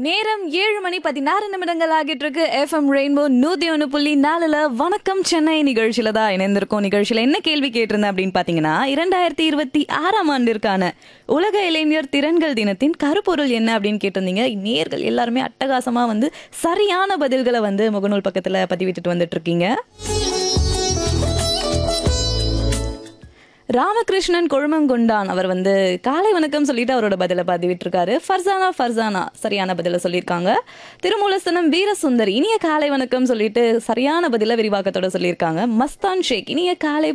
நேரம் ஏழு மணி பதினாறு நிமிடங்கள் ஆகிட்டு இருக்கு எஃப்எம் ரெயின்போ நூத்தி ஒன்று புள்ளி நாலுல வணக்கம் சென்னை நிகழ்ச்சியில தான் இணைந்திருக்கோம் நிகழ்ச்சியில என்ன கேள்வி கேட்டிருந்தேன் அப்படின்னு பாத்தீங்கன்னா இரண்டாயிரத்தி இருபத்தி ஆறாம் ஆண்டிற்கான உலக இளைஞர் திறன்கள் தினத்தின் கருப்பொருள் என்ன அப்படின்னு கேட்டிருந்தீங்க நேர்கள் எல்லாருமே அட்டகாசமா வந்து சரியான பதில்களை வந்து முகநூல் பக்கத்துல பதிவிட்டுட்டு வந்துட்டு இருக்கீங்க ராமகிருஷ்ணன் கொழுமங்கொண்டான் அவர் வந்து காலை வணக்கம் சொல்லிட்டு அவரோட பதிலை பதிவிட்டிருக்காரு ஃபர்சானா ஃபர்சானா சரியான பதிலை சொல்லியிருக்காங்க திருமூலஸ்தனம் வீரசுந்தர் இனிய காலை வணக்கம் சொல்லிட்டு சரியான பதிலை விரிவாக்கத்தோட சொல்லியிருக்காங்க மஸ்தான் ஷேக் இனிய காலை